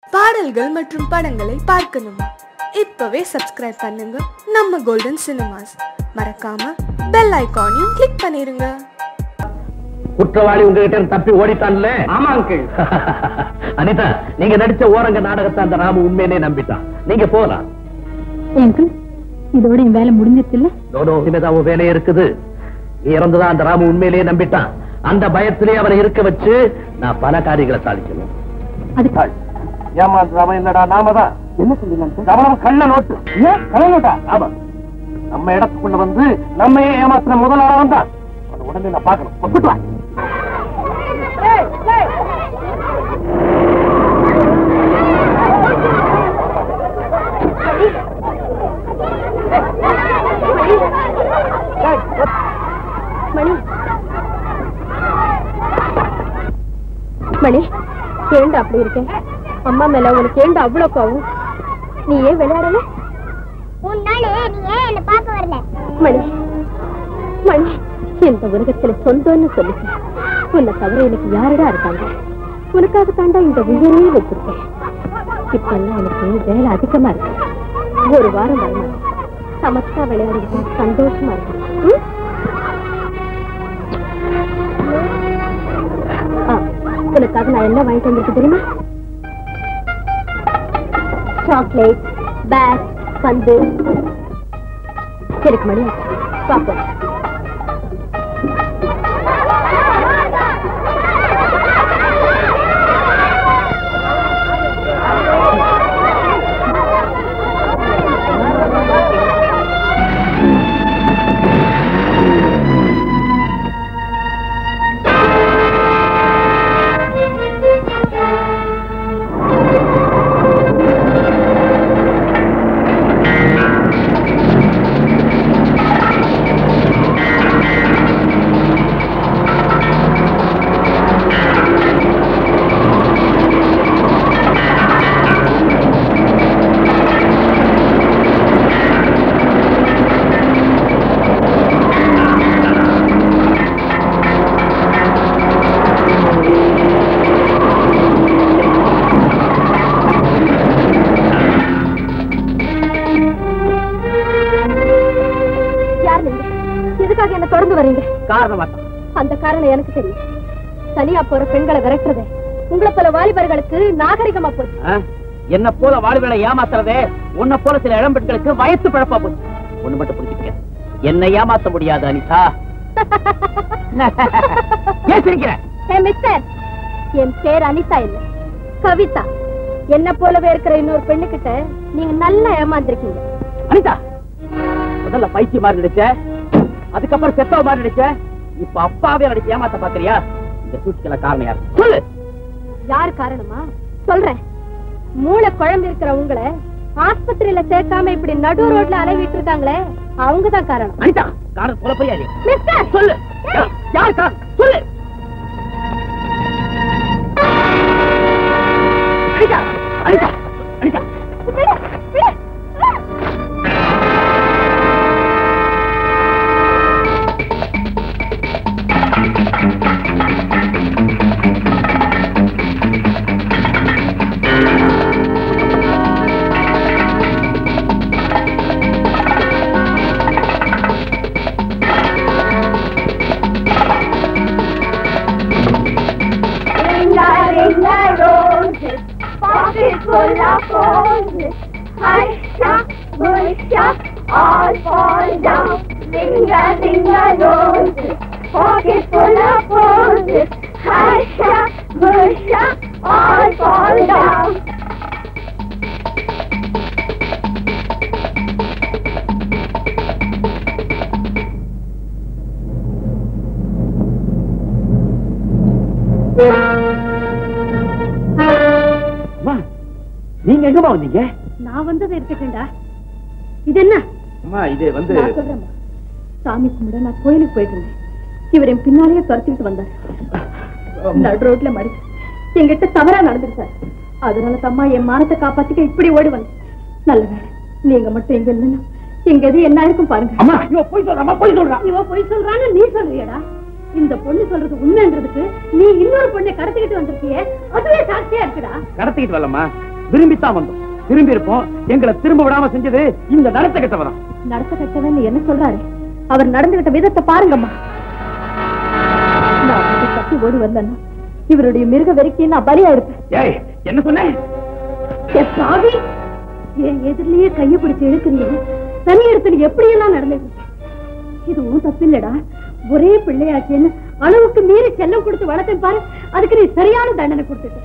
பாடல்கள் மற்றும் படங்களை பார்க்கணுமா இப்பவே சப்ஸ்கிரைப் பண்ணுங்க நம்ம கோல்டன் சினிமாஸ் மறக்காம பெல் ஐகானையும் கிளிக் பண்ணிருங்க குற்றவாளி உங்ககிட்ட இருந்து தப்பி ஓடிட்டான்ல ஆமா அங்கிள் அனிதா நீங்க நடிச்ச ஓரங்க நாடகத்தை அந்த ராமு உண்மையிலே நம்பிட்டான் நீங்க போலாம் அங்கிள் இதோட என் வேலை முடிஞ்சிருச்சு இல்ல நோனோ இனிமேதான் உன் வேலையே இருக்குது நீ இறந்துதான் அந்த ராமு உண்மையிலேயே நம்பிட்டான் அந்த பயத்திலே அவனை இருக்க வச்சு நான் பல காரியங்களை சாதிக்கணும் அது ஏமாந்து அவன் இல்லடா நாம தான் என்ன சொல்லுங்க கவனம் கள்ள நோட்டு ஏன் கலை நோட்டா ஆமா நம்ம இடத்துக்குள்ள வந்து நம்மையே ஏமாத்துற முதல் ஆளவன் தான் அவனை உடனே நான் பார்க்கணும் கூட்டு வா மணி மணி ஏண்டா அப்படி இருக்கேன் அம்மா மேல உனக்கு ஏண்டா அவ்வளவு கோவம் நீ ஏன் விளையாடல உன்னாலே நீ ஏன் என்ன பார்க்க வரல மணி மணி இந்த உலகத்துல சொந்தம்னு சொல்லிக்க உன்னை தவிர எனக்கு யாரடா இருக்காங்க உனக்காக தாண்டா இந்த உயிரையே வச்சிருக்கேன் இப்பெல்லாம் எனக்கு வேலை அதிகமா இருக்கு ஒரு வாரம் வரணும் சமத்தா விளையாடுறது சந்தோஷமா இருக்கு ம்? ஆ, உனக்காக நான் என்ன வாங்கிட்டு வந்திருக்கு தெரியுமா சாக்லேட் பேக் பந்து எனக்கு மணி பாப்போம் யார் நீங்க எதுக்காக என்ன தொடர்ந்து வரீங்க காரணமா அந்த காரணம் எனக்கு தெரியும் தனியா போற பெண்களை விரட்டுறது உங்களை போல வாலிபர்களுக்கு நாகரிகமா போச்சு என்ன போல வாழ்வுகளை ஏமாத்துறதே உன்னை போல சில இளம்பெண்களுக்கு வயசு பழப்பா போச்சு ஒண்ணு மட்டும் புரிஞ்சுக்க என்னை ஏமாத்த முடியாது அனிதா ஏன் சிரிக்கிற ஏ மிஸ்டர் என் பேர் அனிதா இல்ல கவிதா என்ன போலவே இருக்கிற இன்னொரு பெண்ணு கிட்ட நீங்க நல்லா ஏமாந்துருக்கீங்க அனிதா முதல்ல பைத்திய மாதிரி நடிச்ச அதுக்கப்புறம் செத்தவ மாதிரி நடிச்ச இப்ப அப்பாவே நடிச்சு ஏமாத்த பாக்குறியா இந்த சூழ்ச்சிக்கல காரணம் யாரு சொல்லு யார் காரணமா சொல்றேன் மூளை குழம்பு இருக்கிற உங்களை ஆஸ்பத்திரியில சேர்க்காம இப்படி நடு ரோட்ல அலைவிட்டு இருக்காங்களே அவங்கதான் காரணம் அனிதா காரணம் சொல்ல போறியா நீ? மிஸ்டர் சொல்லு யா- யார் காரணம் சொல்லு Anitha Anitha Anitha Pocket full of roses, Harsha, Busha, all fall down. Linger, linger, roses, pocket full of roses, Harsha, Busha, all fall down. அம்மா, நீங்க எங்கம்மா வந்தீங்க நான் வந்தது இருக்கட்டும்டா இது என்ன அம்மா இது வந்து நான் சொல்றேன்மா. சாமி கும்பிட நான் கோயிலுக்கு போயிட்டு இருந்தேன் இவர் என் பின்னாலேயே துரத்திட்டு வந்தார் நடு ரோட்ல மடி என்கிட்ட தவறா நடந்துருச்சார் அதனால தம்மா என் மானத்தை காப்பாத்திக்க இப்படி ஓடி வந்தேன் நல்ல வேலை நீங்க மட்டும் எங்க இல்லைன்னா எங்க எது என்ன இருக்கும் பாருங்க அம்மா இவ போய் சொல்றா போய் சொல்றா இவ பொய் சொல்றான்னு நீ சொல்றியடா இந்த பொண்ணு சொல்றது உண்மைன்றதுக்கு நீ இன்னொரு பொண்ணை கடத்திக்கிட்டு வந்திருக்கியே அதுவே சாட்சியா இருக்குடா கடத்திக்கிட்டு வரலம்மா விரும்பித்தான் வந்தோம் திரும்பி இருப்போம் எங்களை திரும்ப விடாம செஞ்சது இந்த நடத்த கட்டவரம் நடத்த கட்டவன் என்ன சொல்றாரு அவர் நடந்துகிட்ட விதத்தை பாருங்கம்மா நான் அவரை தப்பி ஓடி வந்தேன்னா இவருடைய மிருக வெறிக்கு நான் பலியா இருப்பேன் ஏய் என்ன சொன்னேன் என் சாவி என் எதிரிலேயே கையை பிடிச்சு இழுக்கிறீங்க தனி இடத்துல எப்படி எல்லாம் நடந்துட்டு இது உன் தப்பில்லடா ஒரே பிள்ளையாச்சேன்னு அளவுக்கு மீறி செல்லம் கொடுத்து வளர்த்தேன் பாரு அதுக்கு நீ சரியான தண்டனை கொடுத்துட்ட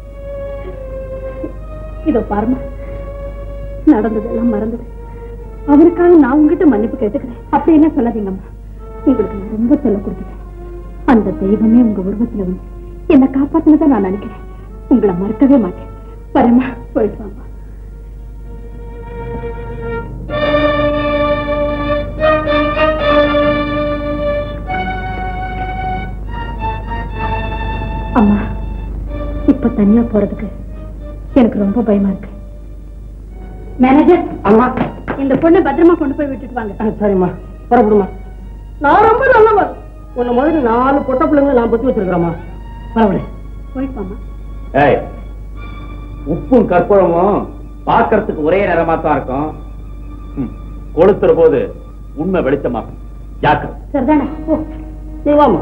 இதோ பாருமா நடந்ததெல்லாம் மறந்தது அவருக்காக நான் உங்ககிட்ட மன்னிப்பு கேட்டுக்கிறேன் அப்படி என்ன சொல்லாதீங்கம்மா உங்களுக்கு நான் ரொம்ப சொல்ல கொடுத்துட்டேன் அந்த தெய்வமே உங்க உருவத்துல வந்து என்னை காப்பாத்தினதை நான் நினைக்கிறேன் உங்களை மறக்கவே மாட்டேன் வரேம்மா போயிட்டு வாம்மா அம்மா இப்ப தனியா போறதுக்கு எனக்கு ரொம்ப பயமா இருக்கு மேனேஜர் அம்மா இந்த பொண்ணை பத்திரமா கொண்டு போய் விட்டுட்டு வாங்க சரிம்மா புறப்படுமா நான் ரொம்ப நல்லவன் உன்ன மாதிரி நாலு பொட்ட பிள்ளைங்களை நான் பத்தி வச்சிருக்கிறேம்மா பரவாயில்ல போயிட்டு வாமா ஏய் உப்பும் கற்பூரமும் பார்க்கறதுக்கு ஒரே நிறமா தான் இருக்கும் ம், கொளுத்துற போது உண்மை வெளிச்சமாகும் ஜாக்கிரதை சரிதானே ஓ நீ வாமா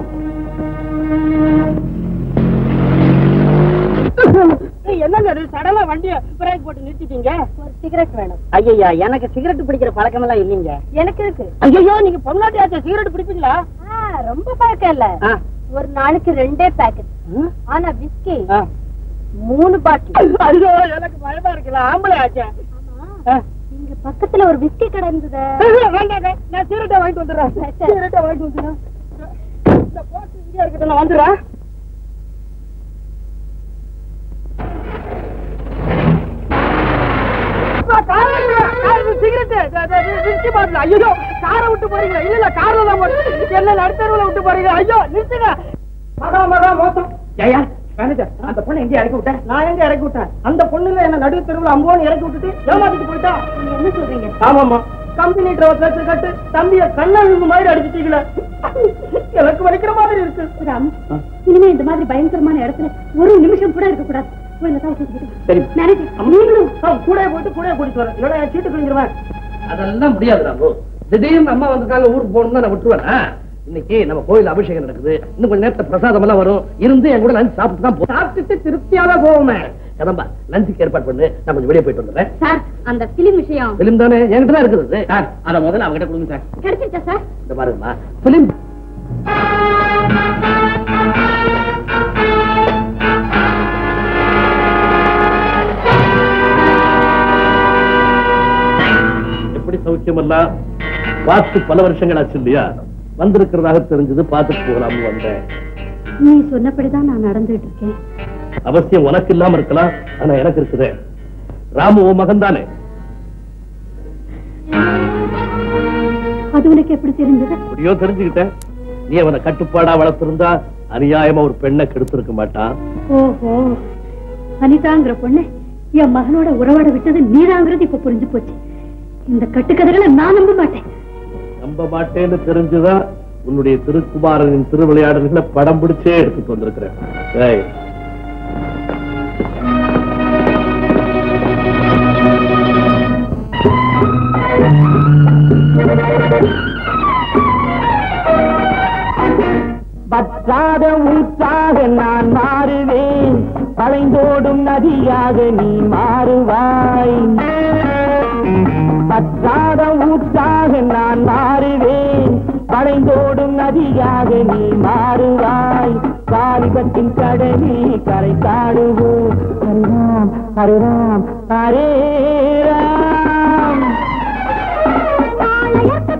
என்னங்க இது சடலா வண்டிய பிரேக் போட்டு நிறுத்திட்டீங்க ஒரு சிகரெட் வேணும் ஐயா எனக்கு சிகரெட் பிடிக்கிற பழக்கம் எல்லாம் இல்லைங்க எனக்கு இருக்கு ஐயோ நீங்க பொம்னாட்டியாச்சா சிகரெட் பிடிப்பீங்களா ஆ, ரொம்ப பழக்கம் இல்ல ஆ. ஒரு நாளைக்கு ரெண்டே பேக்கெட் ம்? ஆனா விஸ்கி ஆ. மூணு பாட்டில் ஐயோ எனக்கு பயமா இருக்குல்ல ஆம்பளை ஆச்சா ஆ. இங்க பக்கத்துல ஒரு விஸ்கி கடை இருந்தது வேண்டாங்க நான் சிகரெட்டை வாங்கிட்டு வந்துடுறேன் சரி. சிகரெட்டை வாங்கிட்டு வந்துடுறேன் இந்த போட்டு இங்கே இருக்கட்டும் நான் வந்துடுறேன் ஐயோ காரை விட்டு போறீங்களா இல்ல இல்ல கார்ல தான் போறீங்க என்ன நடுத்தருவுல விட்டு போறீங்க ஐயோ நிறுத்துங்க மகா மகா மோசம் ஜெயா மேனேஜர் அந்த பொண்ணை எங்க இறக்கி விட்டேன் நான் எங்க இறக்கி விட்டேன் அந்த பொண்ணுல என்ன நடு தெருவுல அம்போன்னு இறக்கி விட்டுட்டு ஏமாத்திட்டு போயிட்டா நீங்க என்ன சொல்றீங்க ஆமாமா கம்பெனி டிரைவர் கட்டு தம்பிய கண்ணழுங்கு மாதிரி அடிச்சிட்டீங்களே எனக்கு வலிக்கிற மாதிரி இருக்கு ராம் இனிமே இந்த மாதிரி பயங்கரமான இடத்துல ஒரு நிமிஷம் கூட இருக்க கூடாது போய் இந்த தாவை தூக்கிட்டு வா. சரி மேனேஜர் நீங்களும் கூட போயிட்டு கூட கூட்டிட்டு வரேன் இல்லைன்னா என் சீட்டு கிழிஞ்சிருவேன் அதெல்லாம் முடியாது ராமு திடீர்னு அம்மா வந்துட்டாங்க ஊருக்கு போகணும்னா நான் விட்டுருவேனா இன்னைக்கு நம்ம கோயில் அபிஷேகம் நடக்குது இன்னும் கொஞ்ச நேரத்துல பிரசாதம் எல்லாம் வரும் இருந்து என் கூட லஞ்ச் சாப்பிட்டு தான் போ சாப்பிட்டுட்டு திருப்தியாவே போவோமே கதம்பா லஞ்சுக்கு ஏற்பாடு பண்ணு நான் கொஞ்சம் வெளியே போயிட்டு வந்துடுறேன் சார் அந்த பிலிம் விஷயம் பிலிம் தானே என்கிட்ட தான் இருக்குது சார் அதை முதல்ல அவகிட்ட கொடுங்க சார் கிடைச்சிருச்சா சார் இந்த பாருங்கம்மா பிலிம் எப்படி சௌக்கியமெல்லாம் பார்த்து பல வருஷங்கள் ஆச்சு இல்லையா வந்திருக்கிறதாக தெரிஞ்சது பார்த்துட்டு போகலாம்னு வந்தேன் நீ சொன்னபடிதான் நான் நடந்துட்டு இருக்கேன் அவசியம் உனக்கு இல்லாம இருக்கலாம் ஆனா எனக்கு இருக்குது ராமு உன் மகன் தானே அது உனக்கு எப்படி தெரிஞ்சது எப்படியோ தெரிஞ்சுக்கிட்டேன் நீ அவனை கட்டுப்பாடா வளர்த்திருந்தா அநியாயமா ஒரு பெண்ணை கெடுத்திருக்க மாட்டான் ஓஹோ அனிதாங்கிற பொண்ணு என் மகனோட உறவாட விட்டது நீதாங்கிறது இப்ப புரிஞ்சு போச்சு இந்த கட்டுக்கதைகளை நான் நம்ப மாட்டேன் நம்ப மாட்டேன்னு தெரிஞ்சுதான் உன்னுடைய திருக்குமாரனின் திருவிளையாடல்களை படம் பிடிச்சே எடுத்துட்டு வந்திருக்கிறேன் ஏய், பற்றாத ஊற்றாக நான் மாறுவேன் பழைந்தோடும் நதியாக நீ மாறுவாய் பற்றாத ஊற்றாக நான் மாறுவேன் பழைந்தோடும் நதியாக நீ மாறுவாய் காலிபத்தின் கடலில் கரை காடுவோம் ஹரிராம் ஹரிராம் ஹரே ராம்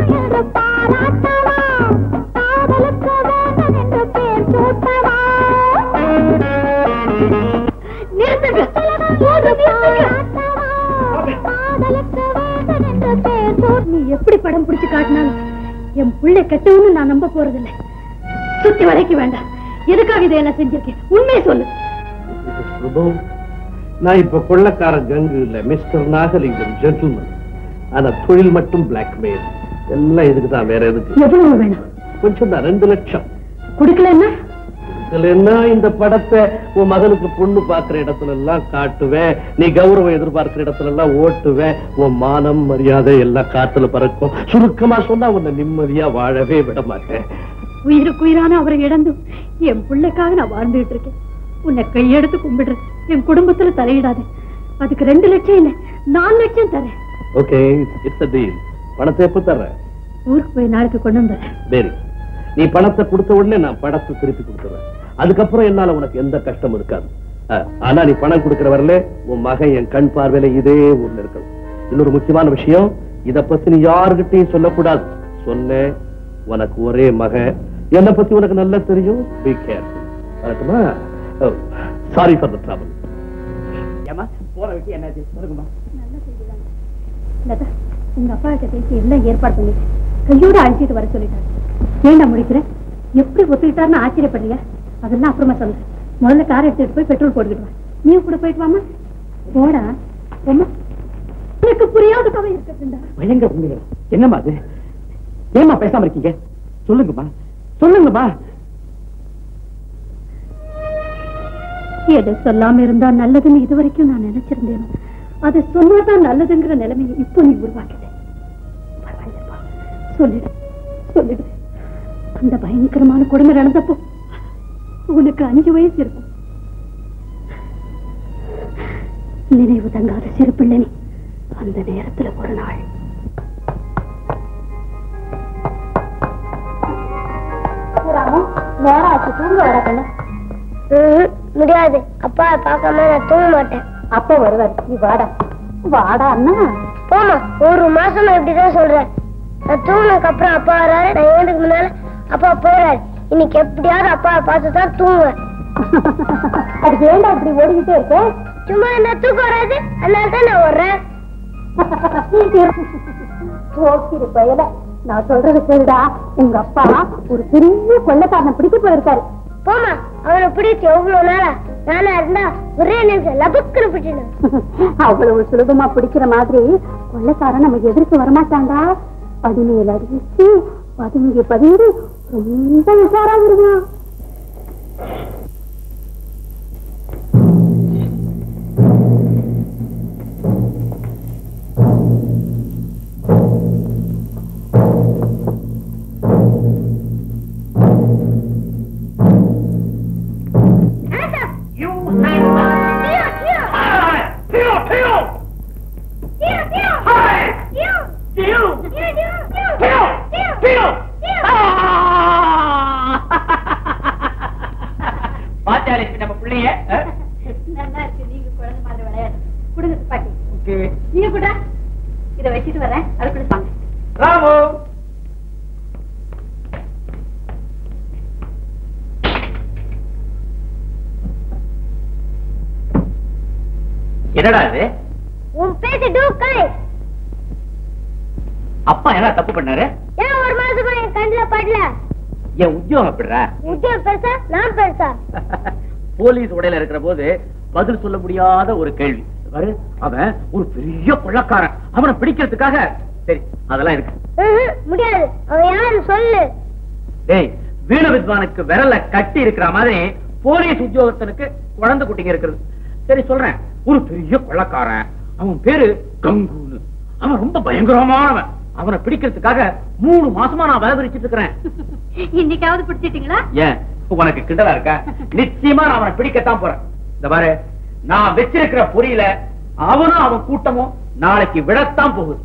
நீ எப்படி படம் பிடிச்சு காட்டினாலும் என் பிள்ளை கெட்டவன்னு நான் நம்ப போறதில்லை சுத்தி வரைக்கும் வேண்டாம் எதுக்காக இதை என்ன செஞ்சிருக்கேன் உண்மையை சொல்லு Mrs. பிரபு நான் இப்ப கொள்ளக்கார கங்கு இல்ல மிஸ்டர் நாகலிங்கம் ஜென்டில்மேன் ஆனா தொழில் மட்டும் பிளாக்மெயில் எல்லாம் இதுக்கு தான் வேற எதுக்கு எவ்வளவு வேணும் கொஞ்சம் தான் ரெண்டு லட்சம் கொடுக்கலன்னா இல்லைன்னா இந்த படத்தை உன் மகனுக்கு பொண்ணு பார்க்கிற இடத்துல எல்லாம் காட்டுவேன் நீ கௌரவம் எதிர்பார்க்கிற இடத்துல எல்லாம் ஓட்டுவேன் உன் மானம் மரியாதை எல்லாம் காத்துல பறக்கும் சுருக்கமா சொன்னா உன்னை நிம்மதியா வாழவே விட மாட்டேன் உயிருக்கு உயிரான அவரை இழந்து என் பிள்ளைக்காக நான் வாழ்ந்துகிட்டு இருக்கேன் உன்னை கையெடுத்து கும்பிடுறேன் என் குடும்பத்துல தலையிடாத அதுக்கு ரெண்டு லட்சம் இல்ல நாலு லட்சம் தரேன் ஓகே இட்ஸ் டீல் பணத்தை எப்ப தர்றேன் ஊருக்கு போய் நாளைக்கு கொண்டு வந்துடுறேன் சரி நீ பணத்தை கொடுத்த உடனே நான் படத்தை திருப்பி கொடுத்துறேன் அதுக்கப்புறம் என்னால உனக்கு எந்த கஷ்டம் இருக்காது அஹ், ஆனா நீ பணம் கொடுக்கிற வரல உன் மகன் என் கண் பார்வையில இதே ஊர்ல இருக்கணும் இன்னொரு முக்கியமான விஷயம் இத பத்தி நீ யாருகிட்டயும் சொல்லக்கூடாது சொன்னேன் உனக்கு ஒரே மகன் என்னை பத்தி உனக்கு நல்லா தெரியும் பி கேர்ஃபுல் வரட்டுமா சாரி ஃபார் த ட்ராவல் ஏமா போற விஷயம் என்னாச்சு சொல்லுங்கம்மா லதா உங்க அப்பா கிட்ட பேசி எல்லாம் ஏற்பாடு பண்ணிட்டேன் கையோட அழைச்சிட்டு வர சொல்லிட்டாரு ஏன்டா முடிக்கிறேன் எப்படி ஒத்துக்கிட்டாருன்னு ஆச்சரியப்படுறியா அதெல்லாம் அப்புறமா சொல்றேன் முதல்ல கார் எடுத்துட்டு போய் பெட்ரோல் போட்டுக்கிட்டு வா நீ கூட போயிட்டு வாமா போடா ரொம்ப எனக்கு புரியாத கதை இருக்குதுண்டா பயங்கர உண்மைகள் என்னம்மா அது ஏமா பேசாம இருக்கீங்க சொல்லுங்கம்மா சொல்லுங்கம்மா எதை சொல்லாம இருந்தா நல்லதுன்னு இது வரைக்கும் நான் நினைச்சிருந்தேன் அதை சொன்னாதான் நல்லதுங்கிற நிலைமையை இப்போ நீ உருவாக்கிட்ட பரவாயில்லப்பா சொல்லிடு சொல்லிடு அந்த பயங்கரமான கொடுமை நடந்தப்போ உனக்கு அஞ்சு வயசு இருக்கும் நினைவு தங்காத சிறு பிள்ளை நீ அந்த நேரத்துல ஒரு நாள் நேரம் ஆச்சு தூங்க வர கண்ணு ம்ஹும், முடியாது அப்பா பார்க்காம நான் தூங்க மாட்டேன் அப்பா வருவார் நீ வாடா வாடா அண்ணா போமா ஒரு மாசமா இப்படிதான் சொல்றேன் நான் தூங்கினதுக்கு அப்புறம் அப்பா வராரு நான் ஏழுக்கு முன்னால அப்பா போறாரு இன்னைக்கு எப்படியாவது அப்பாவை பார்த்து தான் தூங்குவேன் அதுக்கு ஏன்டா இப்படி ஓடிக்கிட்டே இருக்க சும்மா என்ன தூக்கம் வராது அதனால தான் நான் வர்றேன் போக்கிரு பயல நான் சொல்றது கேளுடா உங்க அப்பா ஒரு பெரிய கொள்ளக்காரனை பிடிக்க போயிருக்காரு போமா அவனை பிடிச்சு எவ்வளவு நாளா நானா இருந்தா ஒரே நிமிஷம் லபக்குன்னு பிடிச்சிடும் அவ்வளவு சுலபமா பிடிக்கிற மாதிரி கொள்ளக்காரன் நம்ம எதிர்க்கு வரமாட்டான்டா பதினேழு அடிச்சு பதுங்கி பதிந்து ரொம்ப உஷாரா வருவான் பாத்தியாலே நம்ம பிள்ளைய நல்லா இருக்கு நீங்க குழந்தை மாதிரி விளையாடு கொடுங்க பாட்டி நீங்க கூட இதை வச்சுட்டு வரேன் அதுக்குள்ள வாங்க ராமு என்னடா இது உன் பேச்சு டூக்கை அப்பா என்ன தப்பு பண்ணாரு ஏன் ஒரு மாசமா என் கண்ணுல படல என் உத்தியோகம் எப்படிடா உத்தியோகம் பெருசா நான் பெருசா போலீஸ் உடையில இருக்கிற போது பதில் சொல்ல முடியாத ஒரு கேள்வி பாரு அவன் ஒரு பெரிய கொள்ளக்காரன் அவனை பிடிக்கிறதுக்காக சரி அதெல்லாம் இருக்கு ம்ஹும், முடியாது அவன் யாரு சொல்லு டேய் வீண வித்வானுக்கு விரல கட்டி இருக்கிற மாதிரி போலீஸ் உத்தியோகத்தனுக்கு குழந்தை குட்டிங்க இருக்கிறது சரி சொல்றேன் ஒரு பெரிய கொள்ளக்காரன் அவன் பேரு கங்குன்னு அவன் ரொம்ப பயங்கரமானவன் அவனை பிடிக்கிறதுக்காக மூணு மாசமா நான் வேலை விரிச்சிட்டு இருக்கிறேன் இன்னைக்காவது பிடிச்சிட்டீங்களா ஏன் உனக்கு கிண்டலா இருக்கா நிச்சயமா நான் அவனை பிடிக்கத்தான் போறேன் இந்த பாரு நான் வச்சிருக்கிற பொறியில அவனும் அவன் கூட்டமும் நாளைக்கு விடத்தான் போகுது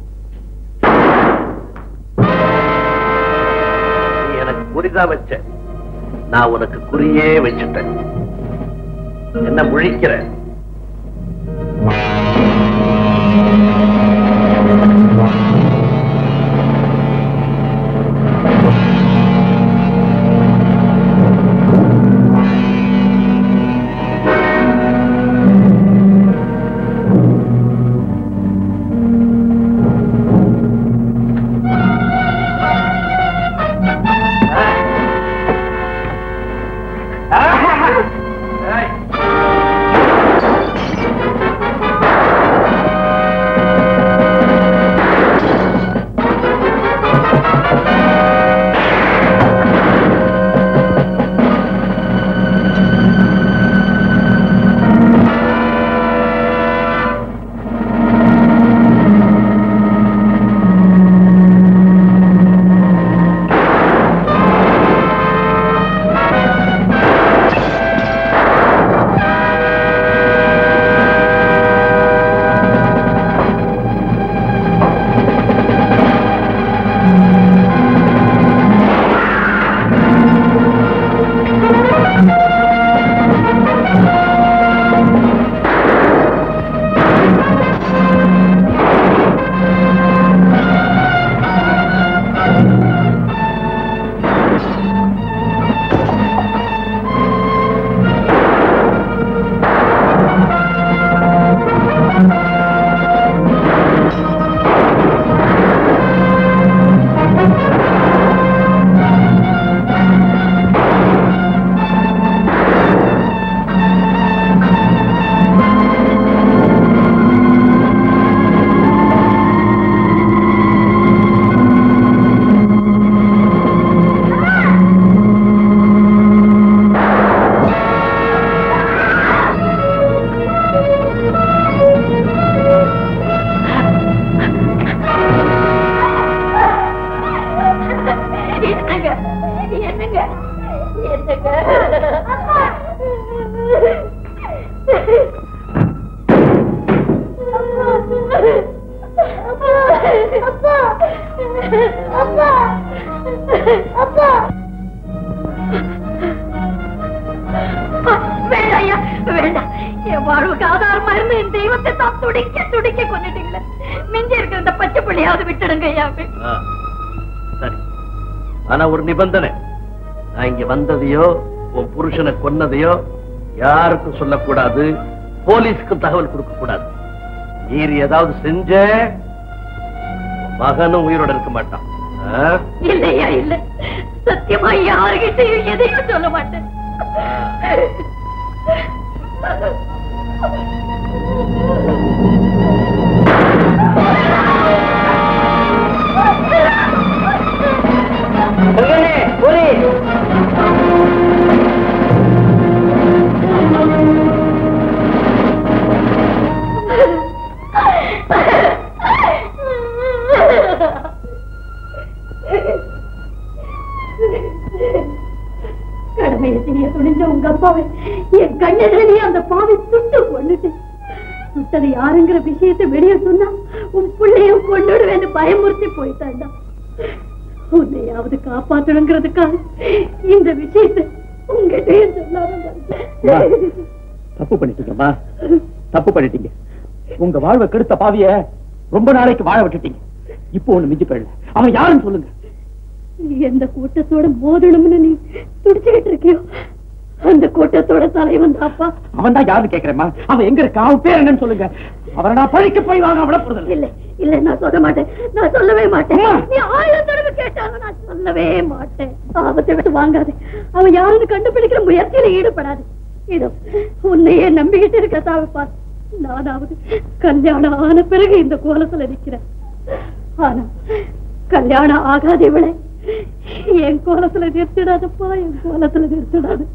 நீ எனக்கு குறிதா வச்ச நான் உனக்கு குறியே வச்சுட்டேன் என்ன முழிக்கிற கொடுத்து தான் துடிக்க துடிக்க கொண்டுட்டீங்களே மிஞ்சி இருக்கிற இந்த பச்சை பிள்ளையாவது விட்டுடுங்க ஐயாவே ஆ, சரி ஆனா ஒரு நிபந்தனை நான் இங்க வந்ததையோ உன் புருஷனை கொன்னதையோ யாருக்கும் சொல்லக்கூடாது போலீஸ்க்கு தகவல் கொடுக்க கூடாது மீறி ஏதாவது செஞ்ச உன் மகனும் உயிரோட இருக்க மாட்டான் ஆ? இல்லையா இல்ல சத்தியமா யாருகிட்டையும் எதையும் சொல்ல மாட்டேன் கடமையை செய்ய துணிஞ்ச உங்க அப்பாவை என் கண்ணெதிரே அந்த பாவை சுட்டு கொண்டுட்டு சுட்டது யாருங்கிற விஷயத்தை வெளியே சொன்னா உன் பிள்ளையும் கொண்டுடுவேன்னு பயமுறுத்தி போயிட்டாண்டா உன்னையாவது காப்பாத்தணுங்கிறதுக்காக இந்த விஷயத்தை உங்ககிட்டயும் சொல்லாம வந்தேன். தப்பு பண்ணிட்டீங்கம்மா தப்பு பண்ணிட்டீங்க உங்க வாழ்வை கெடுத்த பாவிய ரொம்ப நாளைக்கு வாழ விட்டுட்டீங்க இப்போ ஒண்ணு மிஞ்சி போயிடல அவன் யாருன்னு சொல்லுங்க எந்த கூட்டத்தோட மோதணும்னு நீ துடிச்சுக்கிட்டு இருக்கியோ அந்த கூட்டத்தோட தலைவன் தாப்பா அவன் தான் யாருன்னு கேக்குறேம்மா அவன் எங்க இருக்கா அவன் பேர் என்னன்னு சொல்லுங்க அவரை நான் பழிக்க போய் வாங்க விட போறது இல்ல இல்ல நான் சொல்ல மாட்டேன் நான் சொல்லவே மாட்டேன் அம்மா. நீ ஆயிரம் தடவை கேட்டாலும் நான் சொல்லவே மாட்டேன் ஆபத்தை விட்டு வாங்காது அவன் யாருன்னு கண்டுபிடிக்கிற முயற்சியில ஈடுபடாது இதோ உன்னையே நம்பிக்கிட்டு இருக்க தாவப்பா நானாவது கல்யாணம் ஆன பிறகு இந்த கோலத்துல நிக்கிறேன் ஆனா கல்யாணம் ஆகாத இவளை என் கோலத்துல நிறுத்திடாதப்பா என் கோலத்துல நிறுத்திடாது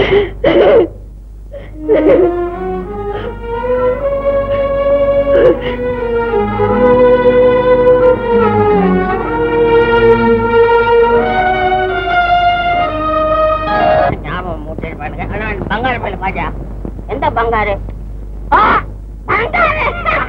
ஞாபகம் மூட்டை பாருங்க ஆனா அந்த பங்காரு மேல பாஜா எந்த பங்காரு ஆ, பங்காரு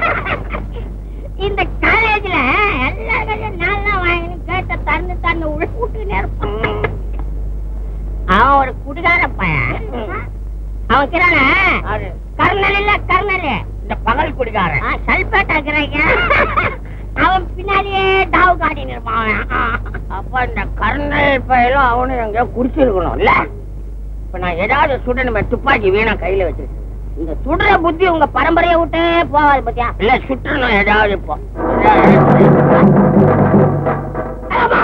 இந்த காலேஜ்ல எல்லாரும் நல்லா வாங்கி கேட்ட தந்து தந்து விட்டு இருப்பான் அவன் ஒரு குடிகார பையன் அவன் கிரான கர்னல் இல்ல கர்னல் இந்த பகல் குடிகாரன் சல்பேட்டா இருக்கிறாங்க அவன் பின்னாடியே டாவு காட்டி நிற்பான் அப்ப இந்த கர்னல் பையலும் அவனும் எங்கேயோ குடிச்சிருக்கணும்ல இப்ப நான் ஏதாவது சுடணுமே துப்பாக்கி வீணா கையில வச்சிருக்கேன் இந்த சுடுற புத்தி உங்க பரம்பரையை விட்டே போகாது பத்தியா இல்ல சுற்றணும் ஏதாவது இப்போ ஆமா.